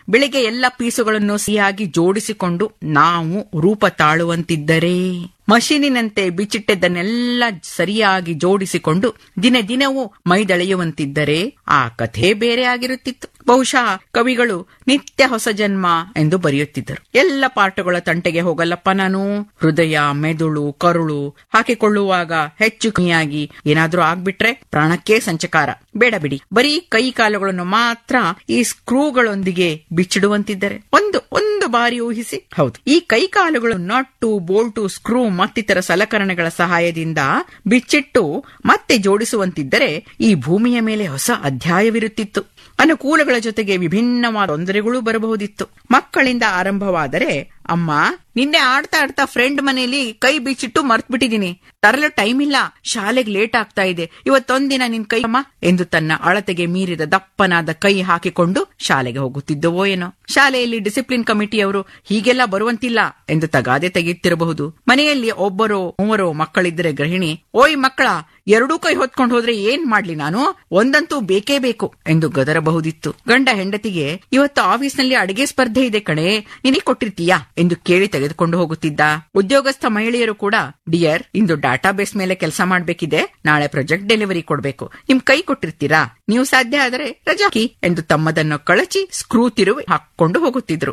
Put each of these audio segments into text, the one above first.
ಬೆಳಿಗ್ಗೆ ಎಲ್ಲ ಪೀಸುಗಳನ್ನು ಸಿಹಿಯಾಗಿ ಜೋಡಿಸಿಕೊಂಡು ನಾವು ರೂಪ ತಾಳುವಂತಿದ್ದರೆ ಮಷೀನಿನಂತೆ ಬಿಚ್ಚಿಟ್ಟದ್ದನ್ನೆಲ್ಲ ಸರಿಯಾಗಿ ಜೋಡಿಸಿಕೊಂಡು ದಿನ ದಿನವೂ ಮೈದಳೆಯುವಂತಿದ್ದರೆ ಆ ಕಥೆ ಬೇರೆ ಆಗಿರುತ್ತಿತ್ತು ಬಹುಶಃ ಕವಿಗಳು ನಿತ್ಯ ಹೊಸ ಜನ್ಮ ಎಂದು ಬರೆಯುತ್ತಿದ್ದರು ಎಲ್ಲ ಪಾಠಗಳ ತಂಟೆಗೆ ಹೋಗಲ್ಲಪ್ಪ ನಾನು ಹೃದಯ ಮೆದುಳು ಕರುಳು ಹಾಕಿಕೊಳ್ಳುವಾಗ ಹೆಚ್ಚು ಕಮ್ಮಿಯಾಗಿ ಏನಾದ್ರೂ ಆಗ್ಬಿಟ್ರೆ ಪ್ರಾಣಕ್ಕೆ ಸಂಚಕಾರ ಬೇಡ ಬಿಡಿ ಬರೀ ಕೈ ಕಾಲುಗಳನ್ನು ಮಾತ್ರ ಈ ಸ್ಕ್ರೂಗಳೊಂದಿಗೆ ಬಿಚ್ಚಿಡುವಂತಿದ್ದರೆ ಒಂದು ಒಂದು ಬಾರಿ ಊಹಿಸಿ ಹೌದು ಈ ಕೈ ಕಾಲುಗಳು ನಟ್ಟು ಬೋಲ್ಟು ಸ್ಕ್ರೂ ಮತ್ತಿತರ ಸಲಕರಣೆಗಳ ಸಹಾಯದಿಂದ ಬಿಚ್ಚಿಟ್ಟು ಮತ್ತೆ ಜೋಡಿಸುವಂತಿದ್ದರೆ ಈ ಭೂಮಿಯ ಮೇಲೆ ಹೊಸ ಅಧ್ಯಾಯವಿರುತ್ತಿತ್ತು ಅನುಕೂಲಗಳ ಜೊತೆಗೆ ವಿಭಿನ್ನವಾದ ತೊಂದರೆಗಳು ಬರಬಹುದಿತ್ತು ಮಕ್ಕಳಿಂದ ಆರಂಭವಾದರೆ ಅಮ್ಮ ನಿನ್ನೆ ಆಡ್ತಾ ಆಡ್ತಾ ಫ್ರೆಂಡ್ ಮನೆಯಲ್ಲಿ ಕೈ ಬಿಚ್ಚಿಟ್ಟು ಮರ್ತ್ ಬಿಟ್ಟಿದೀನಿ ತರಲು ಟೈಮ್ ಇಲ್ಲ ಶಾಲೆಗೆ ಲೇಟ್ ಆಗ್ತಾ ಇದೆ ಇವತ್ತೊಂದಿನ ನಿನ್ ಕೈ ಅಮ್ಮ ಎಂದು ತನ್ನ ಅಳತೆಗೆ ಮೀರಿದ ದಪ್ಪನಾದ ಕೈ ಹಾಕಿಕೊಂಡು ಶಾಲೆಗೆ ಹೋಗುತ್ತಿದ್ದವೋ ಏನೋ ಶಾಲೆಯಲ್ಲಿ ಡಿಸಿಪ್ಲಿನ್ ಕಮಿಟಿಯವರು ಹೀಗೆಲ್ಲ ಬರುವಂತಿಲ್ಲ ಎಂದು ತಗಾದೆ ತೆಗೆಯುತ್ತಿರಬಹುದು ಮನೆಯಲ್ಲಿ ಒಬ್ಬರೋ ಮೂವರೋ ಮಕ್ಕಳಿದ್ದರೆ ಗೃಹಿಣಿ ಓಯ್ ಮಕ್ಕಳ ಎರಡೂ ಕೈ ಹೊತ್ಕೊಂಡು ಹೋದ್ರೆ ಏನ್ ಮಾಡ್ಲಿ ನಾನು ಒಂದಂತೂ ಬೇಕೇ ಬೇಕು ಎಂದು ಗದರಬಹುದಿತ್ತು ಗಂಡ ಹೆಂಡತಿಗೆ ಇವತ್ತು ಆಫೀಸ್ನಲ್ಲಿ ಅಡಿಗೆ ಸ್ಪರ್ಧೆ ಇದೆ ಕಣೆ ನಿನಗೆ ಕೊಟ್ಟಿರ್ತೀಯಾ ಎಂದು ಕೇಳಿ ತೆಗೆದುಕೊಂಡು ಹೋಗುತ್ತಿದ್ದ ಉದ್ಯೋಗಸ್ಥ ಮಹಿಳೆಯರು ಕೂಡ ಡಿಯರ್ ಇಂದು ಡಾಟಾ ಬೇಸ್ ಮೇಲೆ ಕೆಲಸ ಮಾಡ್ಬೇಕಿದೆ ನಾಳೆ ಪ್ರಾಜೆಕ್ಟ್ ಡೆಲಿವರಿ ಕೊಡ್ಬೇಕು ನಿಮ್ ಕೈ ಕೊಟ್ಟಿರ್ತೀರಾ ನೀವು ಸಾಧ್ಯ ಆದರೆ ರಜಾಕಿ ಎಂದು ತಮ್ಮದನ್ನು ಕಳಚಿ ಸ್ಕ್ರೂ ತಿರುವಿ ಹಾಕೊಂಡು ಹೋಗುತ್ತಿದ್ರು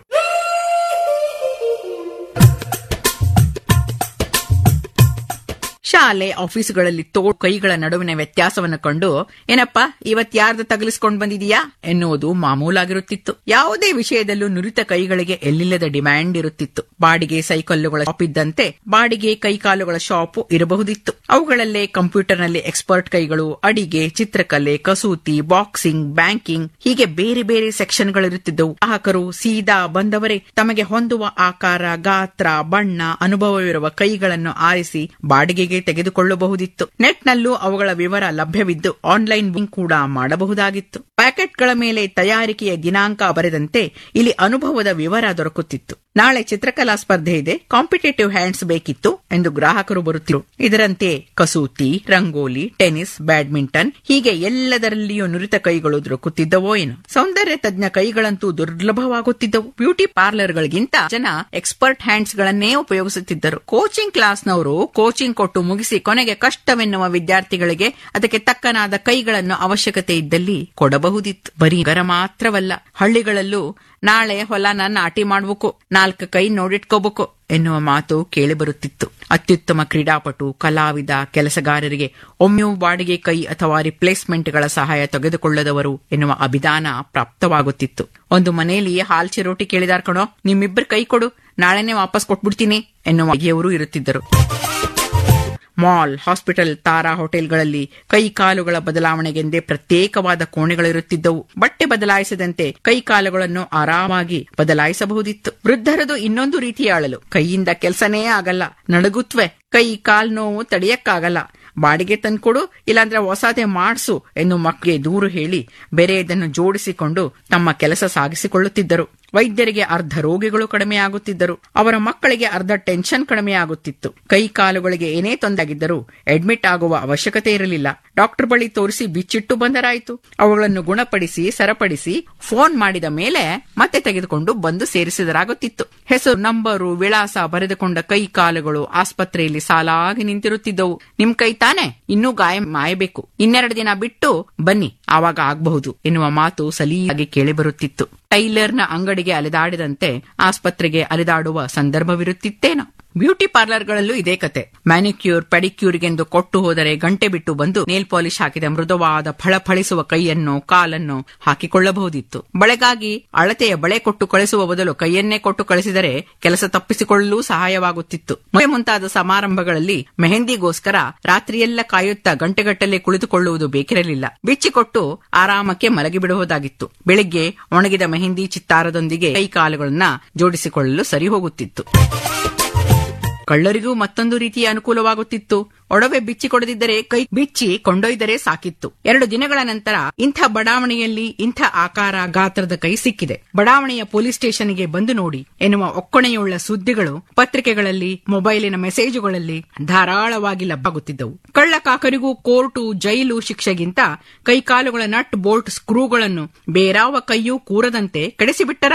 ಶಾಲೆ ಆಫೀಸುಗಳಲ್ಲಿ ತೋ ಕೈಗಳ ನಡುವಿನ ವ್ಯತ್ಯಾಸವನ್ನು ಕಂಡು ಏನಪ್ಪಾ ಇವತ್ ಯಾರ್ದು ತಗಲಿಸ್ಕೊಂಡ್ ಬಂದಿದೀಯಾ ಎನ್ನುವುದು ಮಾಮೂಲಾಗಿರುತ್ತಿತ್ತು ಯಾವುದೇ ವಿಷಯದಲ್ಲೂ ನುರಿತ ಕೈಗಳಿಗೆ ಎಲ್ಲಿಲ್ಲದ ಡಿಮ್ಯಾಂಡ್ ಇರುತ್ತಿತ್ತು ಬಾಡಿಗೆ ಸೈಕಲ್ಲುಗಳ ಶಾಪ್ ಇದ್ದಂತೆ ಬಾಡಿಗೆ ಕೈಕಾಲುಗಳ ಶಾಪ್ ಇರಬಹುದಿತ್ತು ಅವುಗಳಲ್ಲೇ ಕಂಪ್ಯೂಟರ್ನಲ್ಲಿ ಎಕ್ಸ್ಪರ್ಟ್ ಕೈಗಳು ಅಡಿಗೆ ಚಿತ್ರಕಲೆ ಕಸೂತಿ ಬಾಕ್ಸಿಂಗ್ ಬ್ಯಾಂಕಿಂಗ್ ಹೀಗೆ ಬೇರೆ ಬೇರೆ ಸೆಕ್ಷನ್ಗಳಿರುತ್ತಿದ್ದವು ಗ್ರಾಹಕರು ಸೀದಾ ಬಂದವರೇ ತಮಗೆ ಹೊಂದುವ ಆಕಾರ ಗಾತ್ರ ಬಣ್ಣ ಅನುಭವವಿರುವ ಕೈಗಳನ್ನು ಆರಿಸಿ ಬಾಡಿಗೆಗೆ ತೆಗೆದುಕೊಳ್ಳಬಹುದಿತ್ತು ನೆಟ್ನಲ್ಲೂ ಅವುಗಳ ವಿವರ ಲಭ್ಯವಿದ್ದು ಆನ್ಲೈನ್ ಬುಕಿಂಗ್ ಕೂಡ ಮಾಡಬಹುದಾಗಿತ್ತು ಪ್ಯಾಕೆಟ್ಗಳ ಮೇಲೆ ತಯಾರಿಕೆಯ ದಿನಾಂಕ ಬರೆದಂತೆ ಇಲ್ಲಿ ಅನುಭವದ ವಿವರ ದೊರಕುತ್ತಿತ್ತು ನಾಳೆ ಚಿತ್ರಕಲಾ ಸ್ಪರ್ಧೆ ಇದೆ ಕಾಂಪಿಟೇಟಿವ್ ಹ್ಯಾಂಡ್ಸ್ ಬೇಕಿತ್ತು ಎಂದು ಗ್ರಾಹಕರು ಬರುತ್ತಿರು ಇದರಂತೆ ಕಸೂತಿ ರಂಗೋಲಿ ಟೆನಿಸ್ ಬ್ಯಾಡ್ಮಿಂಟನ್ ಹೀಗೆ ಎಲ್ಲದರಲ್ಲಿಯೂ ನುರಿತ ಕೈಗಳು ದೊರಕುತ್ತಿದ್ದವೋ ಏನು ಸೌಂದರ್ಯ ತಜ್ಞ ಕೈಗಳಂತೂ ದುರ್ಲಭವಾಗುತ್ತಿದ್ದವು ಬ್ಯೂಟಿ ಪಾರ್ಲರ್ಗಳಿಗಿಂತ ಜನ ಎಕ್ಸ್ಪರ್ಟ್ ಹ್ಯಾಂಡ್ಸ್ ಗಳನ್ನೇ ಉಪಯೋಗಿಸುತ್ತಿದ್ದರು ಕೋಚಿಂಗ್ ಕ್ಲಾಸ್ನವರು ಕೋಚಿಂಗ್ ಕೊಟ್ಟು ಮುಗಿಸಿ ಕೊನೆಗೆ ಕಷ್ಟವೆನ್ನುವ ವಿದ್ಯಾರ್ಥಿಗಳಿಗೆ ಅದಕ್ಕೆ ತಕ್ಕನಾದ ಕೈಗಳನ್ನು ಅವಶ್ಯಕತೆ ಇದ್ದಲ್ಲಿ ಕೊಡಬಹುದಿತ್ತು ಬರೀ ಗರ ಮಾತ್ರವಲ್ಲ ಹಳ್ಳಿಗಳಲ್ಲೂ ನಾಳೆ ಹೊಲನ ನಾಟಿ ಮಾಡ್ಬೇಕು ನಾಲ್ಕು ಕೈ ನೋಡಿಟ್ಕೋಬೇಕು ಎನ್ನುವ ಮಾತು ಕೇಳಿಬರುತ್ತಿತ್ತು ಅತ್ಯುತ್ತಮ ಕ್ರೀಡಾಪಟು ಕಲಾವಿದ ಕೆಲಸಗಾರರಿಗೆ ಒಮ್ಮೆಯೂ ಬಾಡಿಗೆ ಕೈ ಅಥವಾ ರಿಪ್ಲೇಸ್ಮೆಂಟ್ಗಳ ಸಹಾಯ ತೆಗೆದುಕೊಳ್ಳದವರು ಎನ್ನುವ ಅಭಿಧಾನ ಪ್ರಾಪ್ತವಾಗುತ್ತಿತ್ತು ಒಂದು ಮನೆಯಲ್ಲಿ ಹಾಲ್ ಚಿರೋಟಿ ಕೇಳಿದಾರ್ ಕಣೋ ನಿಮ್ಮಿಬ್ಬರು ಕೈ ಕೊಡು ನಾಳೆನೆ ವಾಪಸ್ ಕೊಟ್ಬಿಡ್ತೀನಿ ಎನ್ನುವ ಬಗೆಯವರು ಇರುತ್ತಿದ್ದರು ಮಾಲ್ ಹಾಸ್ಪಿಟಲ್ ತಾರಾ ಹೋಟೆಲ್ಗಳಲ್ಲಿ ಕೈ ಕಾಲುಗಳ ಬದಲಾವಣೆಗೆಂದೇ ಪ್ರತ್ಯೇಕವಾದ ಕೋಣೆಗಳಿರುತ್ತಿದ್ದವು ಬಟ್ಟೆ ಬದಲಾಯಿಸದಂತೆ ಕೈ ಕಾಲುಗಳನ್ನು ಆರಾಮಾಗಿ ಬದಲಾಯಿಸಬಹುದಿತ್ತು ವೃದ್ಧರದು ಇನ್ನೊಂದು ರೀತಿಯ ಅಳಲು ಕೈಯಿಂದ ಕೆಲಸನೇ ಆಗಲ್ಲ ನಡುಗುತ್ವೆ ಕೈ ಕಾಲ್ ನೋವು ತಡೆಯಕ್ಕಾಗಲ್ಲ ಬಾಡಿಗೆ ತಂದ್ಕೊಡು ಇಲ್ಲಾಂದ್ರೆ ಹೊಸದೇ ಮಾಡಿಸು ಎಂದು ಮಕ್ಕಳಿಗೆ ದೂರು ಹೇಳಿ ಬೇರೆಯದನ್ನು ಜೋಡಿಸಿಕೊಂಡು ತಮ್ಮ ಕೆಲಸ ಸಾಗಿಸಿಕೊಳ್ಳುತ್ತಿದ್ದರು ವೈದ್ಯರಿಗೆ ಅರ್ಧ ರೋಗಿಗಳು ಕಡಿಮೆಯಾಗುತ್ತಿದ್ದರು ಅವರ ಮಕ್ಕಳಿಗೆ ಅರ್ಧ ಟೆನ್ಷನ್ ಕಡಿಮೆಯಾಗುತ್ತಿತ್ತು ಕೈ ಕಾಲುಗಳಿಗೆ ಏನೇ ತೊಂದಾಗಿದ್ದರೂ ಅಡ್ಮಿಟ್ ಆಗುವ ಅವಶ್ಯಕತೆ ಇರಲಿಲ್ಲ ಡಾಕ್ಟರ್ ಬಳಿ ತೋರಿಸಿ ಬಿಚ್ಚಿಟ್ಟು ಬಂದರಾಯಿತು ಅವುಗಳನ್ನು ಗುಣಪಡಿಸಿ ಸರಪಡಿಸಿ ಫೋನ್ ಮಾಡಿದ ಮೇಲೆ ಮತ್ತೆ ತೆಗೆದುಕೊಂಡು ಬಂದು ಸೇರಿಸಿದರಾಗುತ್ತಿತ್ತು ಹೆಸರು ನಂಬರು ವಿಳಾಸ ಬರೆದುಕೊಂಡ ಕೈ ಕಾಲುಗಳು ಆಸ್ಪತ್ರೆಯಲ್ಲಿ ಸಾಲಾಗಿ ನಿಂತಿರುತ್ತಿದ್ದವು ನಿಮ್ ಕೈ ತಾನೆ ಇನ್ನೂ ಗಾಯ ಮಾಯಬೇಕು ಇನ್ನೆರಡು ದಿನ ಬಿಟ್ಟು ಬನ್ನಿ ಆವಾಗ ಆಗಬಹುದು ಎನ್ನುವ ಮಾತು ಸಲೀಯಾಗಿ ಕೇಳಿಬರುತ್ತಿತ್ತು ಟೈಲರ್ನ ಅಂಗಡಿಗೆ ಅಲೆದಾಡಿದಂತೆ ಆಸ್ಪತ್ರೆಗೆ ಅಲೆದಾಡುವ ಸಂದರ್ಭವಿರುತ್ತಿತ್ತೇನೋ ಬ್ಯೂಟಿ ಪಾರ್ಲರ್ಗಳಲ್ಲೂ ಇದೇ ಕತೆ ಮ್ಯಾನಿಕ್ಯೂರ್ ಪೆಡಿಕ್ಯೂರ್ಗೆಂದು ಕೊಟ್ಟು ಹೋದರೆ ಗಂಟೆ ಬಿಟ್ಟು ಬಂದು ನೇಲ್ ಪಾಲಿಶ್ ಹಾಕಿದ ಮೃದುವಾದ ಫಳಫಳಿಸುವ ಕೈಯನ್ನು ಕಾಲನ್ನು ಹಾಕಿಕೊಳ್ಳಬಹುದಿತ್ತು ಬಳೆಗಾಗಿ ಅಳತೆಯ ಬಳೆ ಕೊಟ್ಟು ಕಳಿಸುವ ಬದಲು ಕೈಯನ್ನೇ ಕೊಟ್ಟು ಕಳಿಸಿದರೆ ಕೆಲಸ ತಪ್ಪಿಸಿಕೊಳ್ಳಲು ಸಹಾಯವಾಗುತ್ತಿತ್ತು ಮದುವೆ ಮುಂತಾದ ಸಮಾರಂಭಗಳಲ್ಲಿ ಮೆಹಂದಿಗೋಸ್ಕರ ರಾತ್ರಿಯೆಲ್ಲ ಕಾಯುತ್ತಾ ಗಂಟೆಗಟ್ಟಲೆ ಕುಳಿತುಕೊಳ್ಳುವುದು ಬೇಕಿರಲಿಲ್ಲ ಬಿಚ್ಚಿಕೊಟ್ಟು ಆರಾಮಕ್ಕೆ ಮಲಗಿಬಿಡುವುದಾಗಿತ್ತು ಬೆಳಿಗ್ಗೆ ಒಣಗಿದ ಮೆಹಂದಿ ಚಿತ್ತಾರದೊಂದಿಗೆ ಕೈ ಕಾಲುಗಳನ್ನ ಜೋಡಿಸಿಕೊಳ್ಳಲು ಸರಿ ಹೋಗುತ್ತಿತ್ತು ಕಳ್ಳರಿಗೂ ಮತ್ತೊಂದು ರೀತಿಯ ಅನುಕೂಲವಾಗುತ್ತಿತ್ತು ಒಡವೆ ಬಿಚ್ಚಿ ಕೊಡದಿದ್ದರೆ ಕೈ ಬಿಚ್ಚಿ ಕೊಂಡೊಯ್ದರೆ ಸಾಕಿತ್ತು ಎರಡು ದಿನಗಳ ನಂತರ ಇಂಥ ಬಡಾವಣೆಯಲ್ಲಿ ಇಂಥ ಆಕಾರ ಗಾತ್ರದ ಕೈ ಸಿಕ್ಕಿದೆ ಬಡಾವಣೆಯ ಪೊಲೀಸ್ ಸ್ಟೇಷನ್ಗೆ ಬಂದು ನೋಡಿ ಎನ್ನುವ ಒಕ್ಕಣೆಯುಳ್ಳ ಸುದ್ದಿಗಳು ಪತ್ರಿಕೆಗಳಲ್ಲಿ ಮೊಬೈಲಿನ ಮೆಸೇಜುಗಳಲ್ಲಿ ಧಾರಾಳವಾಗಿ ಲಭ್ಯವಾಗುತ್ತಿದ್ದವು ಕಳ್ಳ ಕಾಕರಿಗೂ ಕೋರ್ಟು ಜೈಲು ಶಿಕ್ಷೆಗಿಂತ ಕೈಕಾಲುಗಳ ನಟ್ ಬೋಲ್ಟ್ ಸ್ಕ್ರೂಗಳನ್ನು ಬೇರಾವ ಕೈಯೂ ಕೂರದಂತೆ ಕೆಡಿಸಿಬಿಟ್ಟರ